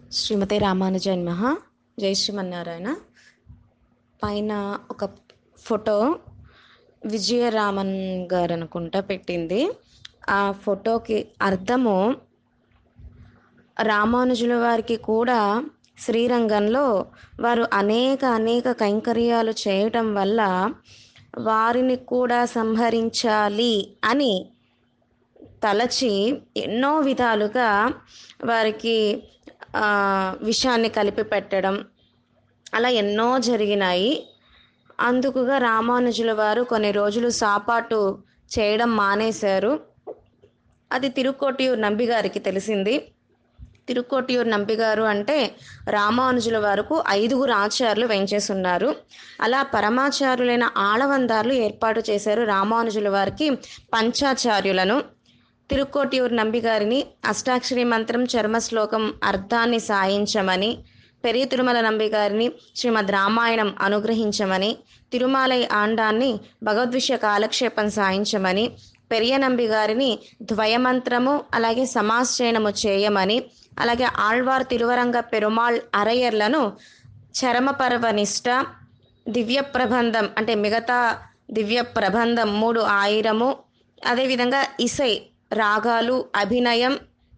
శ్రీమతి రామానుజన్ మహా జై శ్రీమన్నారాయణ పైన ఒక ఫోటో విజయరామన్ గారు అనుకుంటా పెట్టింది ఆ ఫోటోకి అర్థము రామానుజుల వారికి కూడా శ్రీరంగంలో వారు అనేక అనేక కైంకర్యాలు చేయటం వల్ల వారిని కూడా సంహరించాలి అని తలచి ఎన్నో విధాలుగా వారికి ఆ, విషాన్ని కలిపి పెట్టడం అలా ఎన్నో జరిగినాయి అందుకుగా రామానుజుల వారు కొన్ని రోజులు సాపాటు చేయడం మానేశారు అది తిరుక్కోటియూరు నంబి గారికి తెలిసింది తిరుక్కోటియూరు నంబి గారు అంటే రామానుజుల వరకు ఐదుగురు ఆచార్యులు వెంచేస్తున్నారు అలా పరమాచార్యులైన ఆళవందార్లు ఏర్పాటు చేశారు రామానుజుల వారికి పంచాచార్యులను తిరుక్కోటియూరు నంబి గారిని అష్టాక్షరి మంత్రం చర్మ శ్లోకం అర్థాన్ని సాయించమని పెరియ తిరుమల నంబి గారిని శ్రీమద్ రామాయణం అనుగ్రహించమని తిరుమాలై ఆండాన్ని భగవద్విషయ కాలక్షేపం సాయించమని పెరియ నంబి గారిని ద్వయమంత్రము అలాగే సమాశ్చయనము చేయమని అలాగే ఆళ్వార్ తిరువరంగ పెరుమాళ్ అరయ్యర్లను చరమపర్వ నిష్ట దివ్య ప్రబంధం అంటే మిగతా దివ్య ప్రబంధం మూడు ఆయిరము అదేవిధంగా ఇసై రాగాలు అభినయం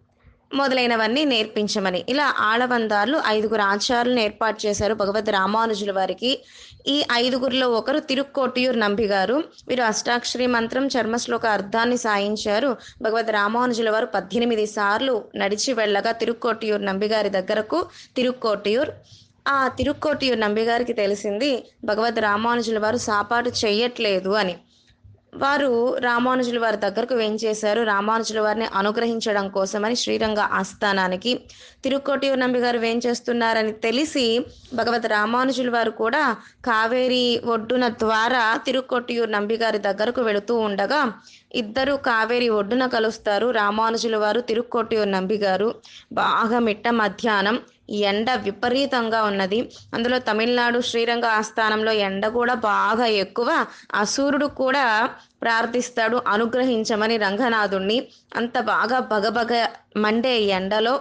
మొదలైనవన్నీ నేర్పించమని ఇలా ఆళవందార్లు ఐదుగురు ఆచార్యులను ఏర్పాటు చేశారు భగవద్ రామానుజుల వారికి ఈ ఐదుగురిలో ఒకరు తిరుక్కోటియూరు నంబి గారు వీరు అష్టాక్షరి మంత్రం చర్మశ్లోక అర్థాన్ని సాయించారు భగవద్ రామానుజుల వారు పద్దెనిమిది సార్లు నడిచి వెళ్ళగా తిరుక్కోటియూరు నంబి గారి దగ్గరకు తిరుక్కోటియూర్ ఆ తిరుక్కోటియూరు నంబి గారికి తెలిసింది భగవద్ రామానుజుల వారు సాపాటు చెయ్యట్లేదు అని వారు రామానుజుల వారి దగ్గరకు వేంచేశారు రామానుజుల వారిని అనుగ్రహించడం కోసమని శ్రీరంగ ఆస్థానానికి తిరుక్కోటియూరు నంబి గారు వేంచేస్తున్నారని తెలిసి భగవత్ రామానుజుల వారు కూడా కావేరి ఒడ్డున ద్వారా తిరుక్కొట్టియూరు నంబి గారి దగ్గరకు వెళుతూ ఉండగా ఇద్దరు కావేరి ఒడ్డున కలుస్తారు రామానుజుల వారు తిరుక్కొట్టియూరు నంబి గారు బాగా మిట్ట మధ్యాహ్నం ఎండ విపరీతంగా ఉన్నది అందులో తమిళనాడు శ్రీరంగ ఆస్థానంలో ఎండ కూడా బాగా ఎక్కువ అసూరుడు కూడా ప్రార్థిస్తాడు అనుగ్రహించమని రంగనాథుణ్ణి అంత బాగా బగబగ మండే ఎండలో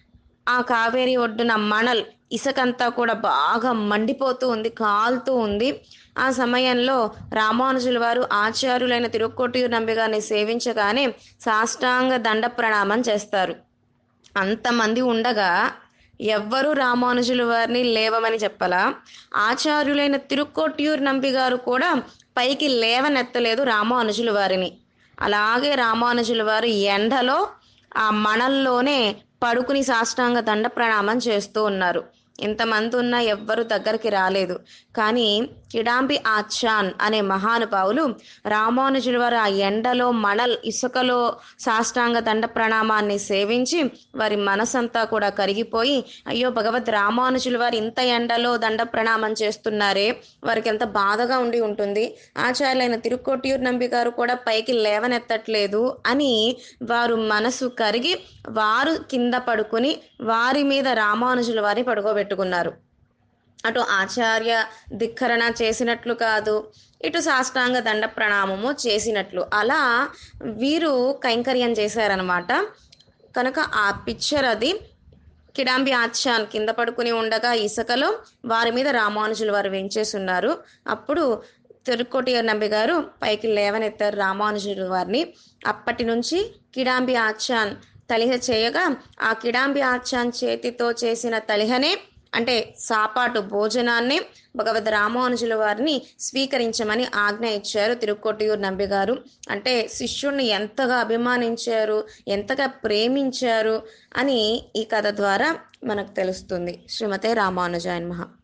ఆ కావేరి ఒడ్డున మణల్ ఇసుకంతా కూడా బాగా మండిపోతూ ఉంది కాలుతూ ఉంది ఆ సమయంలో రామానుజుల వారు ఆచార్యులైన తిరుక్కోటియూరు నంబిగారిని సేవించగానే సాష్టాంగ దండ ప్రణామం చేస్తారు అంతమంది ఉండగా ఎవ్వరూ రామానుజుల వారిని లేవమని చెప్పలా ఆచార్యులైన తిరుక్కోటియూరు నంబి గారు కూడా పైకి లేవనెత్తలేదు రామానుజుల వారిని అలాగే రామానుజుల వారు ఎండలో ఆ మణల్లోనే పడుకుని సాష్టాంగ దండ ప్రణామం చేస్తూ ఉన్నారు ఇంతమంది ఉన్నా ఎవ్వరు దగ్గరికి రాలేదు కానీ కిడాంబి ఆచాన్ అనే మహానుభావులు రామానుజుల వారు ఆ ఎండలో మణల్ ఇసుకలో సాష్టాంగ దండ ప్రణామాన్ని సేవించి వారి మనసంతా కూడా కరిగిపోయి అయ్యో భగవద్ రామానుజుల వారు ఇంత ఎండలో దండ ప్రణామం చేస్తున్నారే వారికి ఎంత బాధగా ఉండి ఉంటుంది ఆచార్యులైన తిరుక్కోటియూరు నంబి గారు కూడా పైకి లేవనెత్తట్లేదు అని వారు మనసు కరిగి వారు కింద పడుకుని వారి మీద రామానుజుల వారిని పడుకోబెట్టుకున్నారు అటు ఆచార్య ధిక్కరణ చేసినట్లు కాదు ఇటు సాష్టాంగ దండ ప్రణామము చేసినట్లు అలా వీరు కైంకర్యం చేశారనమాట కనుక ఆ పిక్చర్ అది కిడాంబి ఆచాన్ కింద పడుకుని ఉండగా ఇసుకలో వారి మీద రామానుజులు వారు వెంచేస్తున్నారు అప్పుడు తిరుక్కోటి నంబి గారు పైకి లేవనెత్తారు రామానుజుల వారిని అప్పటి నుంచి కిడాంబి ఆచాన్ తలిహ చేయగా ఆ కిడాంబి ఆచాన్ చేతితో చేసిన తలిహనే అంటే సాపాటు భోజనాన్ని భగవద్ రామానుజుల వారిని స్వీకరించమని ఆజ్ఞ ఇచ్చారు తిరుక్కొట్టియూరు నంబి గారు అంటే శిష్యుణ్ణి ఎంతగా అభిమానించారు ఎంతగా ప్రేమించారు అని ఈ కథ ద్వారా మనకు తెలుస్తుంది శ్రీమతే రామానుజాయన్ మహా